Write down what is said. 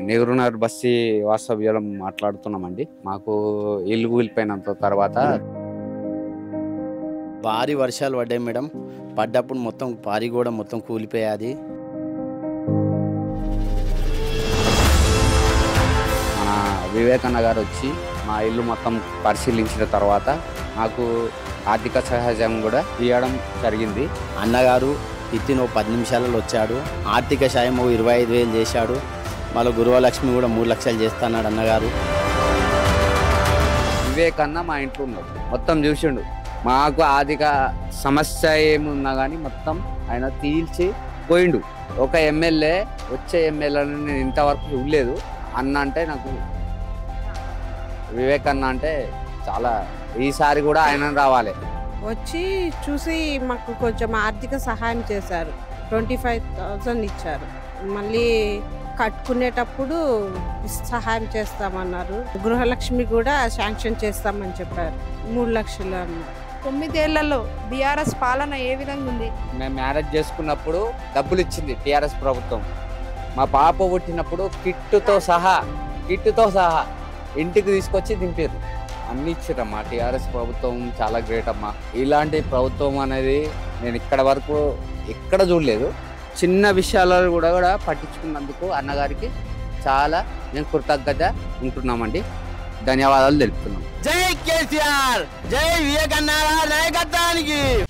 నెహ్రూనగర్ బస్సి వాస్తవ్యం మాట్లాడుతున్నామండి మాకు ఇల్లు కూలిపోయినంత తర్వాత భారీ వర్షాలు పడ్డాయి మేడం పడ్డప్పుడు మొత్తం పారి కూడా మొత్తం కూలిపోయాది మన వివేకన్న గారు వచ్చి మా ఇల్లు మొత్తం పరిశీలించిన తర్వాత నాకు ఆర్థిక సహాయం కూడా ఇవ్వడం జరిగింది అన్నగారు ఇత్తిన ఓ పది నిమిషాలలో వచ్చాడు ఆర్థిక సాయం ఓ ఇరవై ఐదు వేలు చేశాడు మళ్ళీ గురువలక్ష్మి కూడా మూడు లక్షలు చేస్తున్నాడు అన్నగారు వివేకన్న మా ఇంట్లో ఉన్నాడు మొత్తం చూసిండు మాకు ఆర్థిక సమస్య ఏమున్నా కానీ మొత్తం ఆయన తీల్చి పోయిండు ఒక ఎమ్మెల్యే వచ్చే ఎమ్మెల్యేలను నేను ఇంతవరకు చూడలేదు అన్న అంటే నాకు వివేకన్న అంటే చాలా ఈసారి కూడా ఆయన రావాలి వచ్చి చూసి మాకు కొంచెం ఆర్థిక సహాయం చేశారు ట్వంటీ ఫైవ్ థౌజండ్ ఇచ్చారు మళ్ళీ కట్టుకునేటప్పుడు సహాయం చేస్తామన్నారు గృహలక్ష్మి కూడా శాంక్షన్ చేస్తామని చెప్పారు మూడు లక్షలు అన్నారు తొమ్మిదేళ్లలో బీఆర్ఎస్ పాలన ఏ విధంగా ఉంది మేము మ్యారేజ్ చేసుకున్నప్పుడు డబ్బులు ఇచ్చింది టిఆర్ఎస్ ప్రభుత్వం మా పాప పుట్టినప్పుడు కిట్టుతో సహా కిట్టుతో సహా ఇంటికి తీసుకొచ్చి దింపారు అన్ని ఇచ్చిరమ్మా టిఆర్ఎస్ ప్రభుత్వం చాలా గ్రేట్ అమ్మా ఇలాంటి ప్రభుత్వం అనేది నేను ఇక్కడ వరకు ఎక్కడ చూడలేదు చిన్న విషయాలలో కూడా కూడా పట్టించుకున్నందుకు అన్నగారికి చాలా నేను కృతజ్ఞత ఉంటున్నామండి ధన్యవాదాలు తెలుపుతున్నాం జై కేసీఆర్ జై వివేకన్న నాయకత్వానికి